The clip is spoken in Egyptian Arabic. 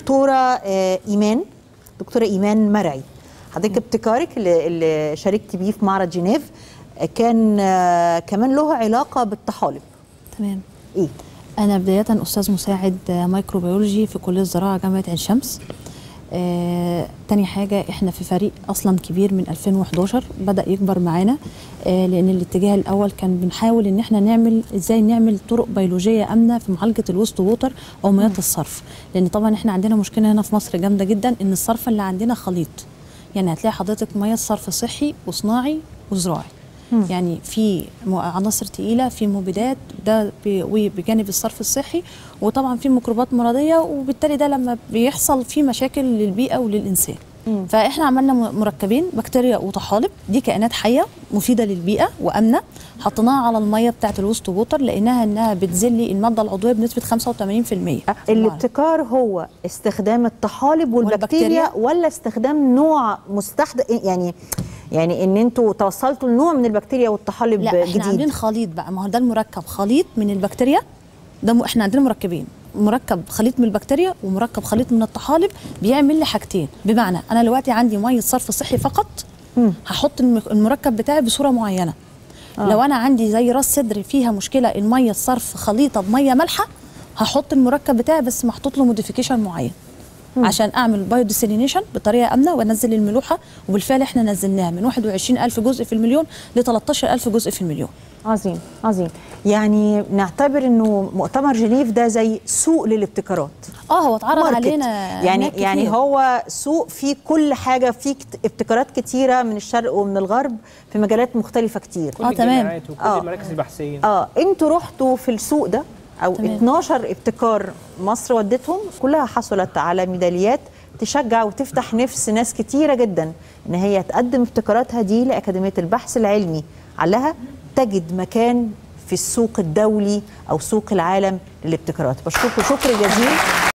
دكتوره آه، ايمان دكتوره ايمان مرعي حضرتك ابتكارك اللي, اللي شاركتي بيه في معرض جنيف آه، كان آه، كمان له علاقه بالطحالب تمام ايه انا بدايه استاذ مساعد مايكروبيولوجي في كليه الزراعه جامعه عين شمس آه، تاني حاجة احنا في فريق اصلا كبير من 2011 بدأ يكبر معانا آه، لان الاتجاه الاول كان بنحاول ان احنا نعمل ازاي نعمل طرق بيولوجية امنة في معالجة الويست ووتر او مياه الصرف لان طبعا احنا عندنا مشكلة هنا في مصر جامدة جدا ان الصرف اللي عندنا خليط يعني هتلاقي حضرتك مياه صرف صحي وصناعي وزراعي يعني في م- عناصر تقيله في مبيدات ده ب- وبجانب الصرف الصحي وطبعا في ميكروبات مرضيه وبالتالي ده لما بيحصل فيه مشاكل للبيئه وللانسان فاحنا عملنا م- مركبين بكتيريا وطحالب دي كائنات حيه مفيده للبيئه وامنه حطيناها على الميه بتاعه الوست ووتر لقيناها انها بتزلي الماده العضويه بنسبه 85% الابتكار هو استخدام الطحالب والبكتيريا, والبكتيريا. ولا استخدام نوع مستحدث يعني يعني ان انتوا توصلتوا لنوع من البكتيريا والطحالب لا احنا جديد عاملين خليط بقى ما هو ده المركب خليط من البكتيريا ده م... احنا عندنا مركبين مركب خليط من البكتيريا ومركب خليط من الطحالب بيعمل لي حاجتين بمعنى انا دلوقتي عندي ميه صرف صحي فقط هحط الم- المركب بتاعي بصوره معينه آه. لو انا عندي زي راس صدر فيها مشكله الميه الصرف خليطه بميه مالحه هحط المركب ببتاعي بس محطوط له موديفيكيشن معين عشان اعمل بايو ديسيلينيشن بطريقه امنه وانزل الملوحه وبالفعل احنا نزلناها من 21000 جزء في المليون ل 13000 جزء في المليون عظيم عظيم يعني نعتبر انه مؤتمر جنيف ده زي سوق للابتكارات اه هو اتعرض ماركت. علينا يعني هناك يعني كتير. هو سوق فيه كل حاجه فيه كت- ابتكارات كتيره من الشرق ومن الغرب في مجالات مختلفه كتير كل آه، تمام. الجامعات وكل آه. المراكز البحثيه اه انتوا رحتوا في السوق ده او تمام. 12 ابتكار مصر ودتهم كلها حصلت على ميداليات تشجع وتفتح نفس ناس كتيره جدا ان هي تقدم ابتكاراتها دي لاكاديميه البحث العلمي علها تجد مكان في السوق الدولي او سوق العالم للابتكارات بشكركم شكر جزيل